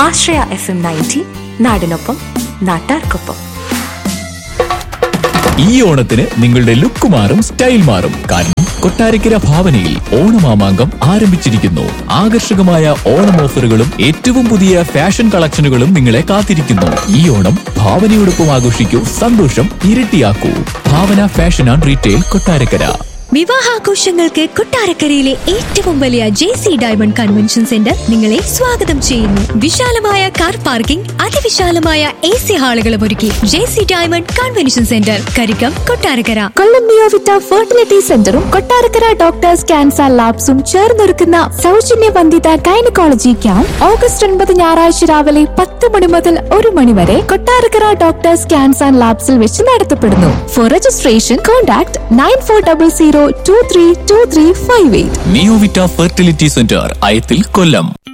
ആശ്രയ F M ninety നാടിനൊപ്പം നാട്ടാർക്കൊപ്പം ഈ ഓണത്തിന് നിങ്ങളുടെ ലുക്ക് മാറും സ്റ്റൈൽ മാറും കാരണം കൊട്ടാരക്കര ഭാവനയിൽ ഓണമാമാങ്കം ആരംഭിച്ചിരിക്കുന്നു ആകർഷകമായ ഓണം ഓഫറുകളും ഏറ്റവും പുതിയ ഫാഷൻ കളക്ഷനുകളും നിങ്ങളെ കാത്തിരിക്കുന്നു ഈ ഓണം ഭാവനയോടൊപ്പം ആഘോഷിക്കൂ സന്തോഷം ഇരട്ടിയാക്കൂ Bhavana fashion and retail Kottarakkara വിവാഹാഘോഷങ്ങൾക്ക് കൊട്ടാരക്കരയിലെ ഏറ്റവും വലിയ J C diamond convention centre നിങ്ങളെ സ്വാഗതം ചെയ്യുന്നു വിശാലമായ കാർ പാർക്കിംഗ് അതിവിശാലമായ എ സി ഹാളുകളും ഒരുക്കി J C diamond convention centre Karikkam Kottarakkara Kollam Neovita fertility സെന്ററും കൊട്ടാരക്കര ഡോക്ടേഴ്സ് ക്യാൻസർ ലാബ്സും ചേർന്നൊരുക്കുന്ന സൗജന്യ വന്ധിത ഗൈനക്കോളജി ക്യാമ്പ് ഓഗസ്റ്റ് ഒൻപത് ഞായറാഴ്ച രാവിലെ പത്ത് മണി മുതൽ ഒരു മണി വരെ കൊട്ടാരക്കര ഡോക്ടേഴ്സ് ക്യാൻസർ ലാബ്സിൽ വെച്ച് നടത്തപ്പെടുന്നു for registration contact nine four double zero two three two three five eight Neovita fertility centre Ayathil Kollam